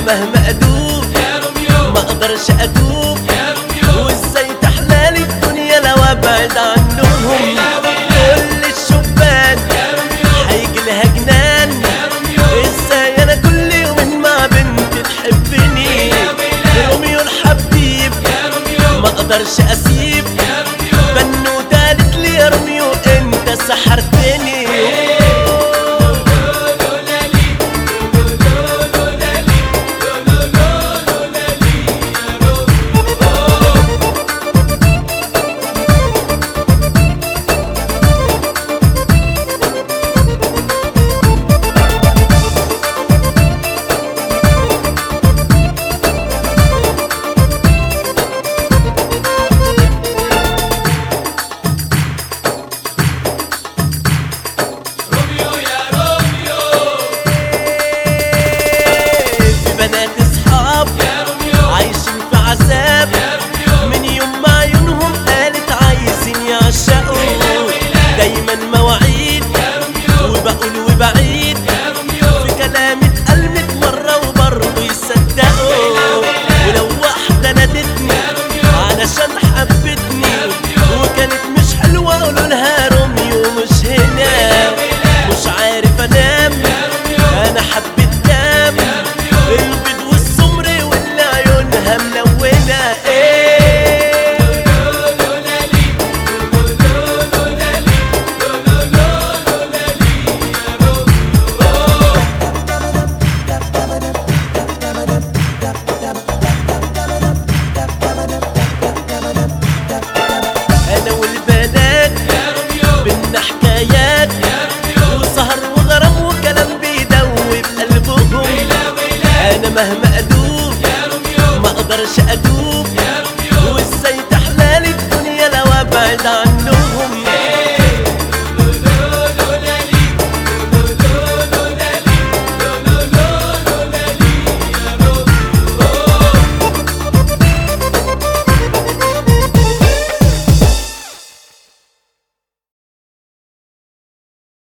مهما ادوب ما اقدرش ادوب وازاي تحلالي الدنيا لو ابعد عنهم كل الشبان هيجي لها جنان ازاي انا كل يوم مع بنت تحبني روميو الحبيب ما اقدرش اسيب بنوتة قالت لي يا روميو انت سحرتني في بنات اصحاب عايشين في عذاب من يوم ما عيونهم قالت عايزين يعشقوا دايما مواعيد وبقول وبعيد في كلامي اتقلبت مرة وبرضه يصدقوا ولو واحدة نادتني علشان حبتني وكانت مش حلوة قولوا لها روميو مش هنا مش عارف انام انا حبيت كام البيض والسمر واللي عيونها ملونة ايه انا والبنات بينا حكايات وسهر وغرام وكلام بيدوب قلبهم انا مهما ادوب ما اقدرش ادوب وازاي تحلالي الدنيا لو ابعد عنهم